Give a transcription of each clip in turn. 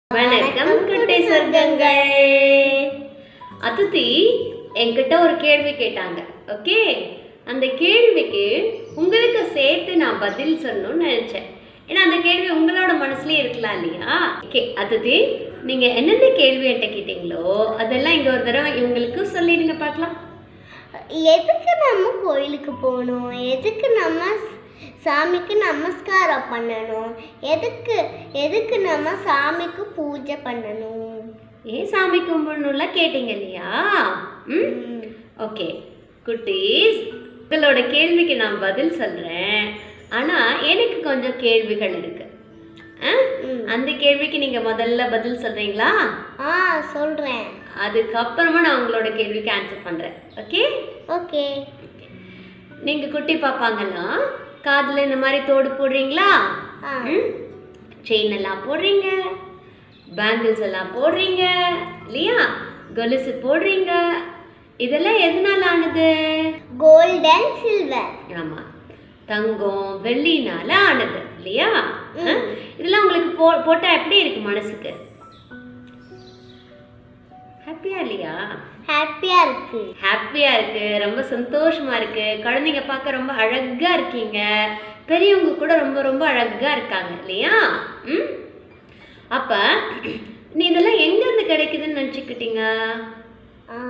வணக்கம் குட்டி சொர்க்கங்கள் அதித்தி என்கிட்ட ஒரு கேள்வி கேட்டாங்க ஓகே அந்த கேள்விக்கு உங்களுக்கு சேர்த்து நான் பதில் சொல்லணும்னு நினைச்சேன் ஏன்னா அந்த கேள்வி உங்களோட மனசுலயே இருக்கலாம் இல்லையா ஓகே அதித்தி நீங்க என்னென்ன கேள்வி என்கிட்ட கேட்டீங்களோ அதெல்லாம் இங்க ஒரு தடவை இவங்களுக்கு சொல்லிடுங்க பார்க்கலாம் எதுக்கு நம்ம கோயிலுக்கு போகணும் எதுக்கு நம்ம சாமிக்கு நமஸ்காரம் பண்ணணும் எதுக்கு எதுக்கு நம்ம சாமிக்கு பூஜை பண்ணணும் ஏன் சாமி கும்பிடணும்லாம் கேட்டீங்க இல்லையா ம் ம், ஓகே குட்டீஸ் உங்களோட கேள்விக்கு நான் பதில் சொல்கிறேன் ஆனால் எனக்கு கொஞ்சம் கேள்விகள் இருக்கு ஆ? ம். அந்த கேள்விக்கு நீங்கள் முதல்ல பதில் சொல்கிறீங்களா ஆ சொல்கிறேன் அதுக்கப்புறமா நான் உங்களோட கேள்விக்கு ஆன்சர் பண்ணுறேன் ஓகே ஓகே நீங்கள் குட்டி பாப்பாங்கலாம் காதில் இந்த மாதிரி தோடு போடுறீங்களா ஆ செயின் எல்லாம் போடுறீங்க பேங்கிள்ஸ் எல்லாம் போடுறீங்க இல்லையா கொலுசு போடுறீங்க இதெல்லாம் எதனால ஆனது கோல்டன் சில்வர் ஆமா தங்கம் வெள்ளினால ஆனது இல்லையா ம். அஹ்? இதெல்லாம் உங்களுக்கு போ போட்டா எப்படி இருக்கு மனசுக்கு ஹாப்பியா இல்லையா ஹாப்பியாக இருக்கு ஹாப்பியா இருக்கு ரொம்ப சந்தோஷமா இருக்கு குழந்தைங்க பார்க்க ரொம்ப அழகா இருக்கீங்க பெரியவங்க கூட ரொம்ப ரொம்ப அழகா இருக்காங்க இல்லையா ம் அப்ப நீ இதெல்லாம் எங்க இருந்து கிடைக்குதுன்னு நினச்சிக்கிட்டீங்க ஆ,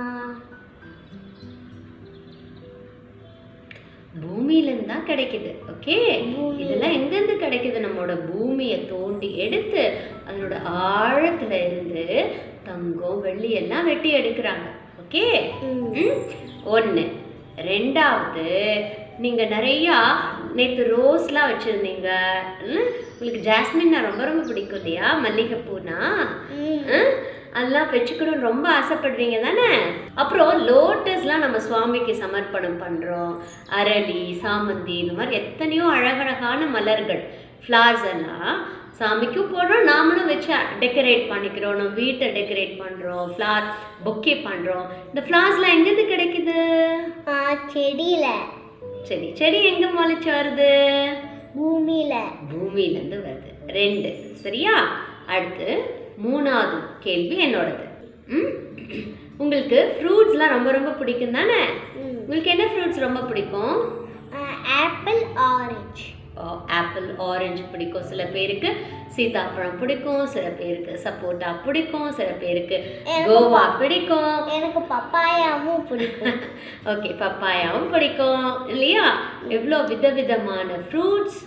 பூமியிலேருந்து தான் கிடைக்குது ஓகே பூமி. இதெல்லாம் எங்கேருந்து கிடைக்குது நம்மளோட பூமியை தோண்டி எடுத்து அதனோட ஆழத்துல இருந்து தங்கம் வெள்ளி எல்லாம் வெட்டி எடுக்கிறாங்க ஓகே ம். ஒன்று ரெண்டாவது நீங்க நிறையா நேற்று ரோஸ்லாம் வச்சுருந்தீங்க உங்களுக்கு ஜாஸ்மின்னா ரொம்ப ரொம்ப பிடிக்கும் இல்லையா மல்லிகைப்பூனா ம். ம்? அதெல்லாம் வச்சுக்கணும்னு ரொம்ப ஆசைப்படுறீங்க தானே அப்புறம் லோட்டஸ்லாம் நம்ம சுவாமிக்கு சமர்ப்பணம் பண்ணுறோம் அரளி சாமந்தி இந்த மாதிரி எத்தனையோ அழகழகான மலர்கள் ஃப்ளார்ஸ் எல்லாம் சாமிக்கும் போடுறோம் நாமளும் வச்சு டெக்கரேட் பண்ணிக்கிறோம் நம்ம வீட்டை டெக்கரேட் பண்ணுறோம் ஃப்ளார் பொக்கே பண்ணுறோம் இந்த ஃப்ளார்ஸ்லாம் எங்கேருந்து கிடைக்குது ஆ செடியில் செடி செடி எங்கே முளைச்சு வருது பூமியில் பூமியிலேருந்து வருது ரெண்டு சரியா அடுத்து மூணாவது கேள்வி என்னோடது ம் உங்களுக்கு ஃப்ரூட்ஸ்லாம் ரொம்ப ரொம்ப பிடிக்கும் தானே ம். உங்களுக்கு என்ன ஃப்ரூட்ஸ் ரொம்ப பிடிக்கும் ஆப்பிள் ஆரஞ்சு ஆப்பிள் ஆரஞ்சு பிடிக்கும் சில பேருக்கு சீதாப்பழம் பிடிக்கும் சில பேருக்கு சப்போட்டா பிடிக்கும் சில பேருக்கு எனக்கு கோவா பிடிக்கும் எனக்கு பப்பாயாவும் பிடிக்கும் ஓகே பப்பாயாவும் பிடிக்கும் இல்லையா எவ்வளோ விதவிதமான ஃப்ரூட்ஸ்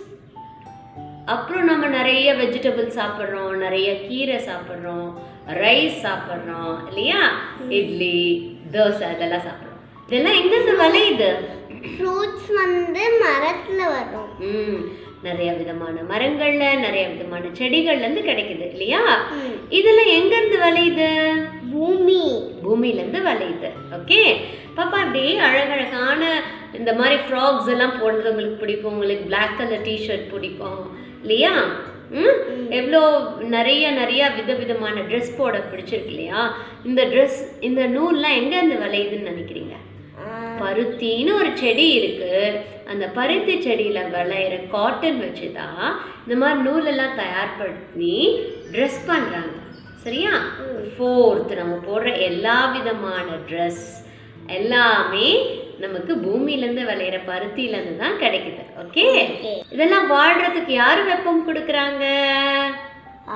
அப்புறம் நம்ம நிறைய வெஜிடபிள் சாப்பிட்றோம் நிறைய கீரை சாப்பிட்றோம் ரைஸ் சாப்பிட்றோம் இல்லையா இட்லி தோசை அதெல்லாம் சாப்பிட்றோம் இதெல்லாம் எங்கேருந்து விளையுது ஃப்ரூட்ஸ் வந்து மரத்தில் வரும் ம் நிறைய விதமான மரங்கள்ல நிறைய விதமான செடிகள்ல இருந்து கிடைக்குது இல்லையா ம். இதெல்லாம் எங்கேருந்து விளையுது பூமி பூமியிலேருந்து விளையுது ஓகே பாப்பா இப்படி அழகழகான இந்த மாதிரி ஃப்ராக்ஸ் எல்லாம் போடுறது உங்களுக்கு பிடிக்கும் உங்களுக்கு பிளாக் கலர் டிஷர்ட் பிடிக்கும் இல்லையா ம் எவ்வளோ நிறைய நிறைய விதவிதமான ட்ரெஸ் போட பிடிச்சிருக்கு இல்லையா இந்த ட்ரெஸ் இந்த நூல்லாம் எங்கேருந்து விளையுதுன்னு நினைக்கிறீங்க ஆ, பருத்தின்னு ஒரு செடி இருக்கு அந்த பருத்தி செடியில விளையிற காட்டன் வச்சு தான் இந்த மாதிரி நூலெல்லாம் தயார் பண்ணி ட்ரெஸ் பண்றாங்க சரியா ஃபோர்த் நம்ம போடுற எல்லா விதமான ட்ரெஸ் எல்லாமே நமக்கு பூமியிலேருந்து விளையிற பருத்தியிலேருந்து தான் கிடைக்குது ஓகே Okay. இதெல்லாம் வாழ்றதுக்கு யார் வெப்பம் கொடுக்குறாங்க ஆ.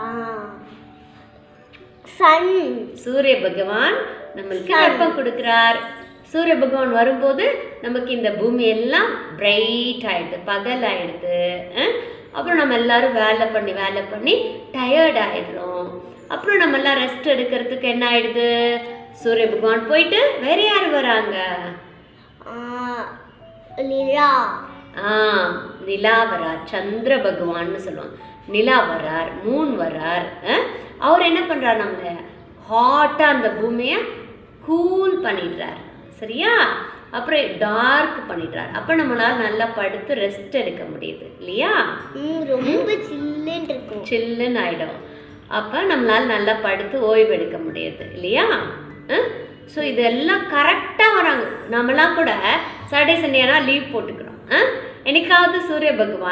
சன் சூரிய பகவான் நம்மளுக்கு வெப்பம் கொடுக்கிறார் சூரிய பகவான் வரும்போது நமக்கு இந்த பூமி எல்லாம் பிரைட் ஆயிடுது பகல் ஆயிடுது அஹ்? அப்புறம் நம்ம எல்லாரும் வேலை பண்ணி வேலை பண்ணி டயர்ட் ஆயிடுறோம் அப்புறம் நம்ம எல்லாம் ரெஸ்ட் எடுக்கிறதுக்கு என்ன ஆயிடுது சூரிய பகவான் போயிட்டு வேற யார் வராங்க ஆ, நிலா ஆ நிலா வரார் சந்திர பகவான்னு சொல்லுவாங்க நிலா வரார் மூன் வரார் அஹ்? அவர் என்ன பண்றார் நம்மள ஹாட்டாக அந்த பூமியை கூல் பண்ணிடுறார் சரியா அப்புறம் டார்க் பண்ணிடுறார் அப்போ நம்மளால நல்லா படுத்து ரெஸ்ட் எடுக்க முடியுது இல்லையா ம், ரொம்ப சில்லுன்னு இருக்கும் சில்லுன்னு ஆயிடும் அப்போ நம்மளால நல்லா படுத்து ஓய்வு எடுக்க முடியுது இல்லையா ஸோ இதெல்லாம் கரெக்டாக வராங்க நம்மலாம் கூட சாட்டர்டே சண்டேனா லீவ் போட்டுக்கிறோம் ஆ? என்னைக்காவது Surya Bhagavan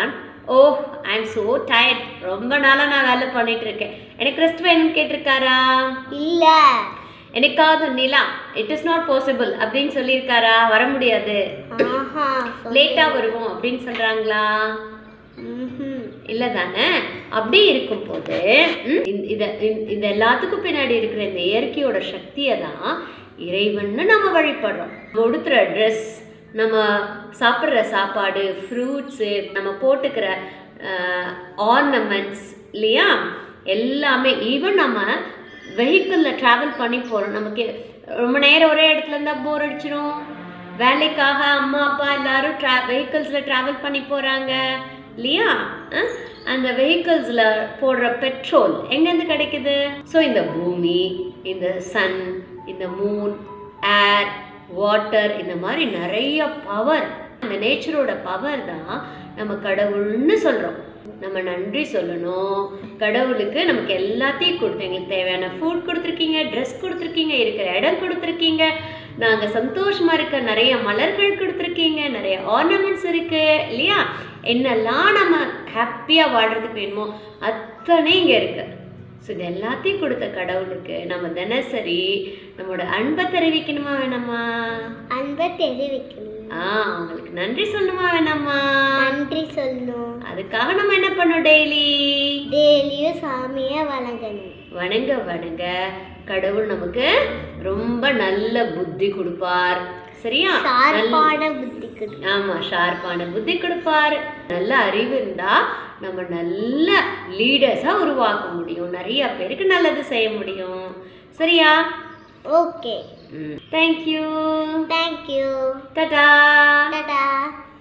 oh I am so tired ரொம்ப நாளாக நான் வேலை பண்ணிட்டு இருக்கேன் எனக்கு ரெஸ்ட் வேணும்னு கேட்டிருக்காரா இல்ல எனக்காவது நிலா இட் இஸ் நாட் பாசிபிள் அப்படின்னு சொல்லியிருக்காரா வர முடியாது ஆஹா லேட்டாக வருவோம் அப்படின்னு சொல்கிறாங்களா ம்ஹும். இல்லை தானே அப்படி இருக்கும்போது ம், இந்த- இத இந்த- இந்த எல்லாத்துக்கும் பின்னாடி இருக்கிற இந்த இயற்கையோட சக்தியை தான் இறைவன்னு நம்ம வழிபடுறோம் நம்ம உடுத்துற ட்ரெஸ் நம்ம சாப்பிட்ற சாப்பாடு ஃப்ரூட்ஸு நம்ம போட்டுக்கிற ஆர்னமெண்ட்ஸ் இல்லையா எல்லாமே ஈவன் நம்ம வெஹிக்கிளில் ட்ராவல் பண்ணி போகிறோம் நமக்கு ரொம்ப நேரம் ஒரே இடத்துல இருந்தால் போர் அடிச்சிடும் வேலைக்காக அம்மா அப்பா எல்லாரும் ட்ரா வெஹிக்கிள்ஸில் ட்ராவல் பண்ணி போகிறாங்க இல்லையா அஹ்? அந்த வெஹிக்கிள்ஸில் போடுற பெட்ரோல் எங்கேருந்து கிடைக்குது ஸோ இந்த பூமி இந்த சன் இந்த மூன் ஏர் வாட்டர் இந்த மாதிரி நிறைய பவர் இந்த நேச்சரோட பவர் தான் நம்ம கடவுள்னு சொல்கிறோம் நம்ம நன்றி சொல்லணும் கடவுளுக்கு நமக்கு எல்லாத்தையும் கொடுத்து எங்களுக்கு தேவையான ஃபுட் கொடுத்துருக்கீங்க ட்ரெஸ் கொடுத்துருக்கீங்க இருக்கிற இடம் கொடுத்துருக்கீங்க நாங்கள் சந்தோஷமாக இருக்க நிறைய மலர்கள் கொடுத்துருக்கீங்க நிறைய ஆர்னமெண்ட்ஸ் இருக்குது இல்லையா என்னெல்லாம் நம்ம ஹாப்பியாக வாழ்கிறதுக்கு வேணுமோ அத்தனை இங்கே இருக்குது ஸோ இது எல்லாத்தையும் கொடுத்த கடவுளுக்கு நம்ம தினசரி நம்மளோட அன்பை தெரிவிக்கணுமா வேணாமா அன்பை தெரிவிக்கணும் ஆ அவங்களுக்கு நன்றி சொல்லணுமா வேணாமா நன்றி சொல்லணும் அதுக்காக நம்ம என்ன பண்ணோம் டெய்லி டெய்லியும் சாமியை வணங்கணும் வணங்க வணங்க கடவுள் நமக்கு ரொம்ப நல்ல புத்தி கொடுப்பார் சரியா நல்ல சார்பான புத்தி கொடுக்கும் ஆமா ஷார்ப்பான புத்தி கொடுப்பார் நல்ல அறிவு இருந்தா நம்ம நல்ல லீடர்ஸா உருவாக்க முடியும் நிறைய பேருக்கு நல்லது செய்ய முடியும் சரியா okay thank you thank you tata Tata